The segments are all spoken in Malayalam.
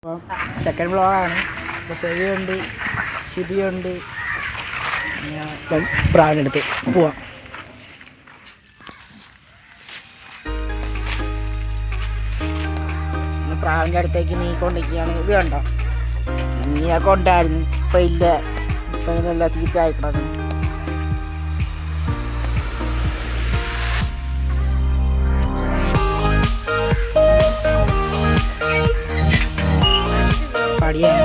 അപ്പം സെക്കൻഡ് വ്ളോഗാണ് ഇപ്പോൾ ഫെവിയുണ്ട് ഷിബിയുണ്ട് ഇപ്പം ബ്രാവിനടുത്ത് പോവാം ഇന്ന് പ്രാവിൻ്റെ അടുത്തേക്ക് നീക്കൊണ്ടിരിക്കുകയാണ് ഇത് കണ്ടോ നീയൊക്കെ ഉണ്ടായിരുന്നു ഇപ്പം ഇല്ല ഇപ്പം ഇതെല്ലാം തീറ്റ ആയി കിടക്കുന്നു പടിയാണ്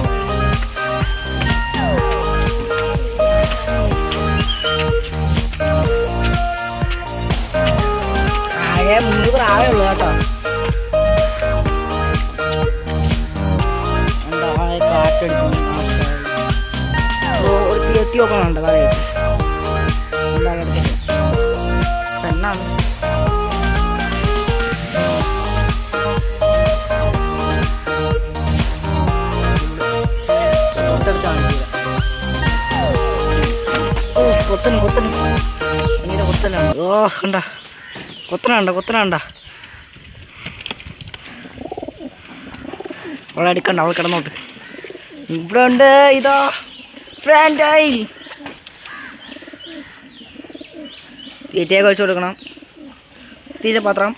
ആകെ മൂന്ന് പ്രാവേ ഉള്ളൂ കേട്ടോ എന്താ ആകെ കാറ്റടിക്കുന്നു നാശമായി. ഓ, ഒരു തീർത്തി നോക്കണുണ്ട് അതെ എന്താ കിടക്കുന്നത് പെണ്ണാണ് തൊട്ടടുത്ത് കാണിക്കുക ഓ കൊത്തന് കൊത്തന് ഭയങ്കര കൊത്തനാണ് ഓ കണ്ട കൊത്തനുണ്ട കൊത്തനുണ്ട അവളെ അടിക്കണ്ട അവൾ കിടന്നോട്ട് ഇവിടെ ഉണ്ട് ഇതോ ഫ്രാൻഡൈൽ തീറ്റയൊക്കെ വെച്ച് കൊടുക്കണം തീറ്റ പാത്രം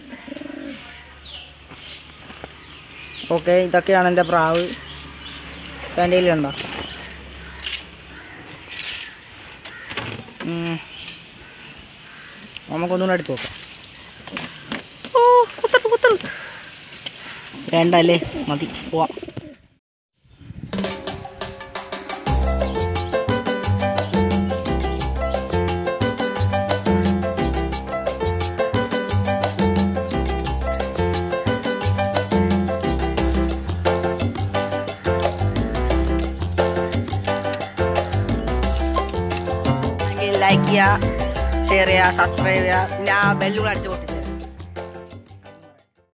ഓക്കെ ഇതൊക്കെയാണ് എൻ്റെ പ്രാവ് പാൻറ്റയിലുണ്ടോ നമുക്കൊന്നുകൂടെ അടുത്ത് നോക്കാം ഓ കുത്തട്ട് കുത്തട്ട് വേണ്ടല്ലേ മതി പോവാം ലൈക്ക് ചെയ്യുക ഷെയർ ചെയ്യുക സബ്സ്ക്രൈബ് ചെയ്യുക പിന്നെ ആ ബെല്ലും കൂടെ അടിച്ചു പൊട്ടിച്ച്